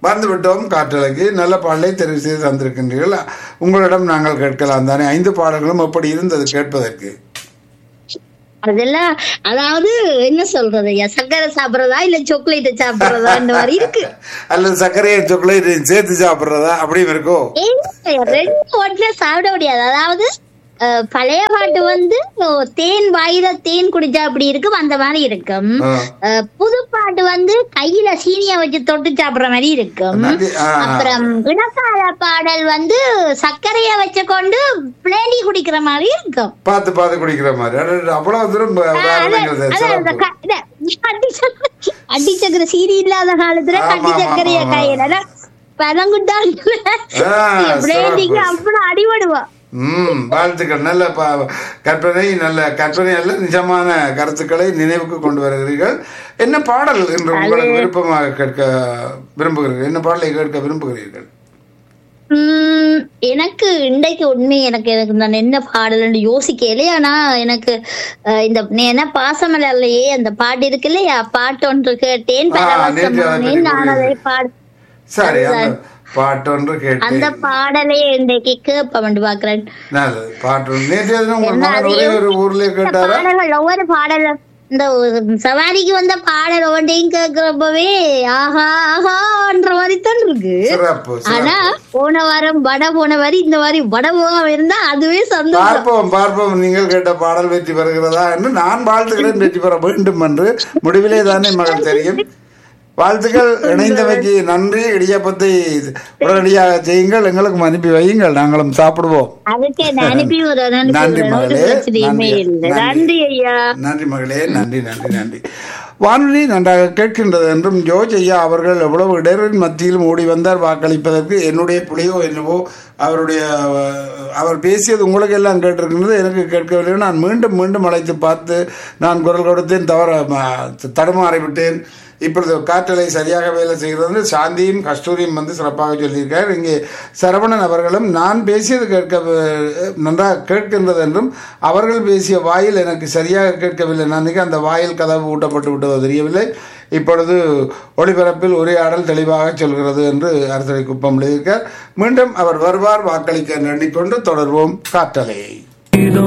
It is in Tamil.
வந்து விட்டோம் காற்றலைக்கு நல்ல பாடலை தெரிவு செய்து தந்திருக்கின்றீர்கள் உங்களிடம் நாங்கள் கேட்கலாம் தானே ஐந்து பாடல்களும் எப்படி இருந்தது கேட்பதற்கு அதெல்லாம் அதாவது என்ன சொல்றது ஐயா சர்க்கரை சாப்பிடுறதா இல்ல சாக்லேட் சாப்பிடுறதா இந்த மாதிரி இருக்கு அல்லது சர்க்கரையை சாக்லேட் சேர்த்து சாப்பிட்றதா அப்படியும் இருக்கோ ஏங்க, ரெண்டு ஒட்டுல சாப்பிட முடியாது அதாவது அஹ், பழைய பாட்டு வந்து ஓ, தேன் வாயில தேன் குடிச்சா அப்படி இருக்கும் அந்த மாதிரி இருக்கும் ஆ. அஹ், புது பாட்டு வந்து கையில சீனிய வச்சு தொட்டு சாப்பிடுற மாதிரி இருக்கும் நன்றி. ஆ, ஆ. அப்புறம் இனக்கால பாடல் வந்து சர்க்கரைய வச்சு கொண்டு பிளேனி குடிக்கிற மாதிரி இருக்கும் பார்த்து பார்த்து குடிக்கிற மாதிரி அடடட, அவ்வளவு தூரம் உதாரணங்கள் அதான் அந்த சிறப்பு. க- இல்ல, அடி சக்கரை- அடி சக்கரை சீரி இல்லாத காலத்துல ஆமா, கட்டி ஆமா, சக்கரைய ஆமா. கையில பழங்குட்டாங்க ஆ, பிளேண்டிக்கு சிறப்பு. அவ்வளவு அடிபடுவோம் ம் வாழ்த்துக்கள் நல்ல ப- கற்பனை நல்ல கற்பனை அல்ல நிஜமான கருத்துக்களை நினைவுக்கு கொண்டு வருகிறீர்கள் என்ன பாடல் என்று உங்களுக்கு விருப்பமாக கேட்க விரும்புகிறீர்கள் என்ன பாடலை கேட்க விரும்புகிறீர்கள் உம் எனக்கு இன்றைக்கு உண்மை எனக்கு எனக்கு நான் என்ன பாடல்னு யோசிக்கல ஆனா எனக்கு அஹ், இந்த நீ என்ன பாசமலர்லயே அந்த பாட்டு இருக்கு இல்லையா பாட்டு ஒன்று கேட்டேன் ஆ, நேற்று அதை பரவசமானேன் பற்றி நான் அதை கூறினீர்கள். பாடு சரி அந்த பாட்டொன்று அந்த கேட்டேன் பாடலே இன்றைக்கு கேட்ப பாக்குறேன் நல்லது பாட்டு நேற்று தினம் உங்கள் என்ன மகன் அது ஒரே ஒரு ஊர்ல இந்த கேட்டாரா பாடல்கள் ஒவ்வொரு பாடல் இந்த ஒரு சவாரிக்கு வந்த பாடல் ஒவ்வொன்றையும் கேட்கிறப்பவே ஆஹா ஆஹான்ற மாதிரி தான் இருக்கு சிறப்பு ஆனா சிறப்பு போன வாரம் வட போன வாரி இந்த வாரி வட போகாம இருந்தா அதுவே சந்தோஷம் பார்ப்போம் பார்ப்போம் நீங்கள் கேட்ட பாடல் வெற்றி பெறுகிறதா என்று நான் வாழ்த்துக்கிறேன் வெற்றி பெற வேண்டும் என்று முடிவிலே தானே மகள் தெரியும் வாழ்த்துக்கள் இணைந்தமைக்கு நன்றி இடியாப்பத்தை உடனடியாக செய்யுங்கள் எங்களுக்கும் அனுப்பி வையுங்கள் நாங்களும் சாப்பிடுவோம் அதுக்கே நான் அனுப்பி ஒரு நன்றி அனுப்பி ஒரு மகளே பிரச்சனையுமே நன்றி இல்லை நன்றி. நன்றி ஐயா நன்றி மகளே நன்றி நன்றி நன்றி வானொலி நன்றாக கேட்கின்றது என்றும் ஜோர்ஜ் ஐயா அவர்கள் எவ்வளவு இடரின் மத்தியிலும் ஓடி வந்தார் வாக்களிப்பதற்கு என்னுடைய புலியோ என்னவோ அவருடைய அஹ், அவர் பேசியது உங்களுக்கு எல்லாம் கேட்டிருக்கின்றது எனக்கு கேட்கவில்லை நான் மீண்டும் மீண்டும் அழைத்து பார்த்து நான் குரல் கொடுத்தேன் தவற ம- தடுமாறி விட்டேன் இப்பொழுது காற்றலை சரியாக வேலை செய்கிறது சாந்தியும் கஸ்தூரியும் வந்து சிறப்பாக சொல்லியிருக்கார் இங்கே சரவணன் அவர்களும் நான் பேசியது கேட்க அஹ், நன்றாக கேட்கின்றது என்றும் அவர்கள் பேசிய வாயில் எனக்கு சரியாக கேட்கவில்லை நான் நினைக்கிறேன் அந்த வாயில் கதவு ஊட்டப்பட்டு விட்டதோ தெரியவில்லை இப்பொழுது ஒளிபரப்பில் உரையாடல் தெளிவாக சொல்கிறது என்று அரசரை குப்பம் எழுதியிருக்கார் மீண்டும் அவர் வருவார் வாக்களிக்க எண்ணிக்கொண்டு தொடர்வோம் காற்றலையை